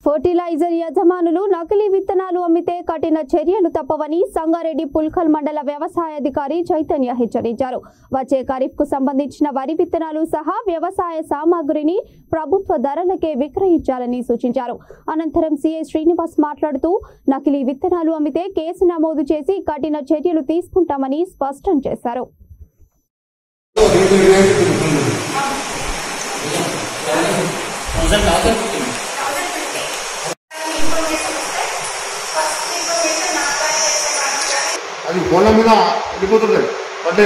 fertiliser యజమానులు నకిలీ విత్తనాలు అమ్మితే కఠిన చర్యలు తప్పవని సంగారెడ్డి పుల్కల్ మండల వ్యవసాయాధికారి చైతన్య హెచ్చరించారు వచ్చే ఖరీఫ్ కు సంబంధించిన వరి విత్తనాలు సహా వ్యవసాయ సామాగ్రిని ప్రభుత్వ ధరలకే విక్రయించాలని సూచించారు అనంతరం సీఐ శ్రీనివాస్ మాట్లాడుతూ నకిలీ విత్తనాలు అమ్మితే కేసు నమోదు చేసి కఠిన చర్యలు తీసుకుంటామని స్పష్టం చేశారు అది బోళ్ళ మీద వెళ్ళిపోతుంది పడ్డే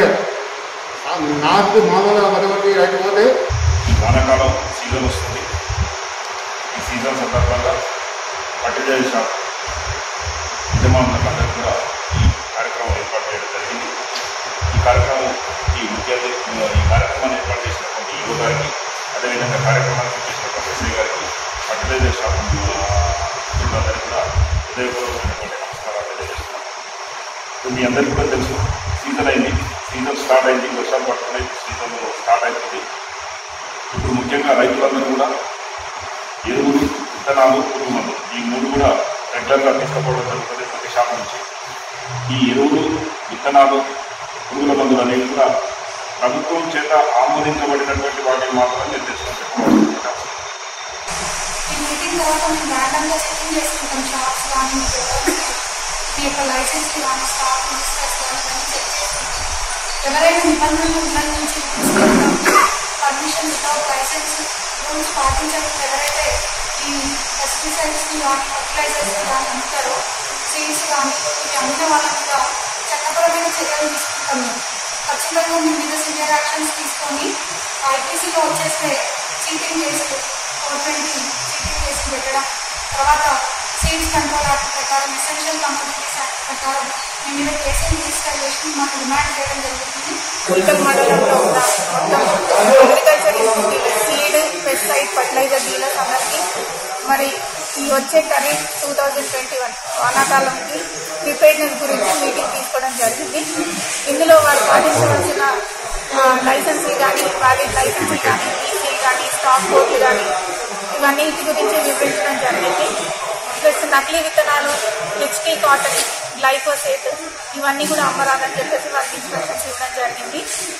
నాకు మామూలుగా మరొకటి రైతు పోతే వానాకాలం సీజన్ వస్తుంది ఈ సీజన్ సందర్భంగా ఫర్టిలైజర్ షాప్ యజమానులకు అందరికీ కూడా ఈ కార్యక్రమం ఏర్పాటు చేయడం జరిగింది ఈ కార్యక్రమం ఈ ముఖ్య ఈ కార్యక్రమాన్ని ఏర్పాటు చేసినటువంటి యువ గారికి అదేవిధంగా కార్యక్రమానికి చేసినటువంటి ఎస్ఐ గారికి ఫర్టిలైజర్ షాప్ అందరికీ కూడా హృదయపూర్వకమైనటువంటి నమస్కారాలు తెలియజేస్తున్నాను ఇప్పుడు మీ అందరికీ కూడా తెలుసు సీజన్ అయింది సీజన్ స్టార్ట్ అయింది వర్షాలు పడుతున్నాయి సీజన్ స్టార్ట్ అవుతుంది ఇప్పుడు ముఖ్యంగా రైతులందరూ కూడా ఎరువులు విత్తనాలు పురుగు మందులు ఈ మూడు కూడా రెగ్యులర్గా తీసుకుపోవడం జరుగుతుంది ప్రతి షాప్ నుంచి ఈ ఎరువులు విత్తనాలు పురుగుల మందులు అనేవి కూడా ప్రభుత్వం చేత ఆమోదించబడినటువంటి వాటిని మాత్రమే నేను తెలుసుకొని చెప్పుకోవాలనుకుంటున్నాను ఈ మీటింగ్ తర్వాత మేము ర్యాండమ్గా చెకింగ్ చేసుకుంటాం షాప్స్ కానీ మీ యొక్క లైసెన్స్ కానీ స్టాక్ రిజిస్టర్స్ కానీ ఇవన్నీ చెక్ చేసుకుంటాం ఎవరైనా నిబంధనలు ఉల్లంఘించి తీసుకెళ్తాం పర్మిషన్ వితౌట్ లైసెన్స్ రూల్స్ పాటించకుండా ఎవరైతే ఈ పెస్టిసైడ్స్ కానీ ఫర్టిలైజర్స్ కానీ అమ్ముతారో సీడ్స్ కానీ ఇవి అమ్మిన వాళ్ళ మీద చట్టపరమైన చర్యలు తీసుకుంటాం మేము ఖచ్చితంగా మీ మీద సీనియర్ యాక్షన్స్ తీసుకొని ఐపీసీలో వచ్చేస్తే చీటింగ్ కేసులు గవర్నమెంట్కి చీటింగ్ కేసులు పెట్టడం తర్వాత సీడ్స్ కంట్రోల్ యాక్ట్ ప్రకారం ఎసెన్షియల్ కమ్యూనిటీస్ యాక్ట్ ప్రకారం మీ మీద కేసులు రిజిస్టర్ చేసి మాకు డిమాండ్ చేయడం జరుగుతుంది ఉల్కల్ మండలంలో ఉన్న మొత్తం agriculture institute seed pesticide fertiliser dealers అందరికీ మరి ఈ వచ్చే kharif two thousand twenty one వానాకాలంకి ప్రిపేర్నెస్ గురించి మీటింగ్ తీసుకోవడం జరిగింది ఇందులో వారు పాటించవలసిన లైసెన్సీ కానీ వ్యాలిడ్ లైసెన్సీ కానీ ఈసీ కానీ స్టాక్ బోర్డు కానీ ఇవన్నిటి గురించి వివరించడం జరిగింది ప్లస్ నకిలీ విత్తనాలు హెచ్టీ కాటన్ గ్లైఫోసేట్ ఇవన్నీ కూడా అమ్మరాదని చెప్పేసి వారికి ఇన్స్ట్రక్షన్స్ ఇవ్వడం జరిగింది